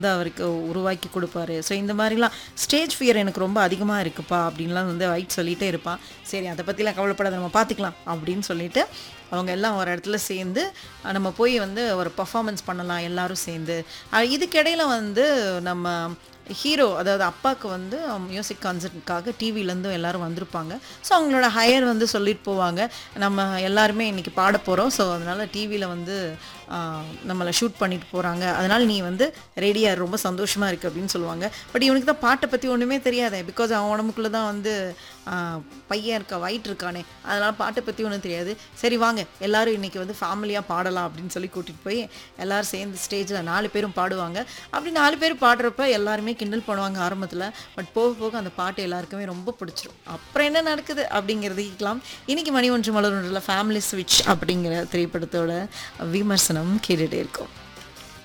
வந்து அவருக்கு உருவாக்கி கொடுப்பாரு ஸோ இந்த மாதிரிலாம் ஸ்டேஜ் ஃபியர் எனக்கு ரொம்ப அதிகமாக இருக்குப்பா அப்படின்லாம் வந்து ஒயிட் சொல்லிகிட்டே இருப்பான் சரி அதை பற்றிலாம் கவலைப்படாத நம்ம பார்த்துக்கலாம் அப்படின்னு சொல்லிட்டு அவங்க எல்லாம் ஒரு இடத்துல சேர்ந்து அஹ், நம்ம போய் வந்து ஒரு பர்ஃபார்மன்ஸ் பண்ணலாம் எல்லாரும் சேர்ந்து அஹ், இதுக்கிடையில வந்து நம்ம ஹீரோ அதாவது அப்பாவுக்கு வந்து மியூசிக் கான்சர்ட்டுக்காக டிவிலேருந்து எல்லாரும் வந்திருப்பாங்க ஸோ அவங்களோட ஹையர் வந்து சொல்லிட்டு போவாங்க நம்ம எல்லாருமே இன்னைக்கு பாட போகிறோம் ஸோ அதனால் டிவியில் வந்து ஆஹ், நம்மளை ஷூட் பண்ணிட்டு போகிறாங்க அதனால் நீ வந்து ரெடியாக ரொம்ப சந்தோஷமாக இருக்குது அப்படின்னு சொல்லுவாங்க பட் இவனுக்கு தான் பாட்டை பற்றி ஒன்றுமே தெரியாதே பிகாஸ் அவன் உடம்புக்குள்ளே தான் வந்து ஆஹ், பையன் இருக்கா வயிற்று இருக்கானே அதனால் பாட்டை பற்றி ஒன்றும் தெரியாது சரி வாங்க எல்லாரும் இன்னைக்கு வந்து ஃபேமிலியாக பாடலாம் அப்படின்னு சொல்லி கூட்டிகிட்டு போய் எல்லாரும் சேர்ந்து ஸ்டேஜில் நாலு பேரும் பாடுவாங்க அப்படி நாலு பேர் பாடுறப்ப எல்லாருமே கிண்டல் பண்ணுவாங்க ஆரம்பத்தில் பட் போக போக அந்த பாட்டு எல்லாருக்குமே ரொம்ப பிடிச்சிரும் அப்புறம் என்ன நடக்குது அப்படிங்கிறது கேட்கலாம் இன்னைக்கு மணி ஒன்று மலர் ஒன்றில் ஃபேமிலி ஸ்விட்ச் அப்படிங்கிற திரைப்படத்தோட விமர்சனம் கேட்டுகிட்டே இருக்கும்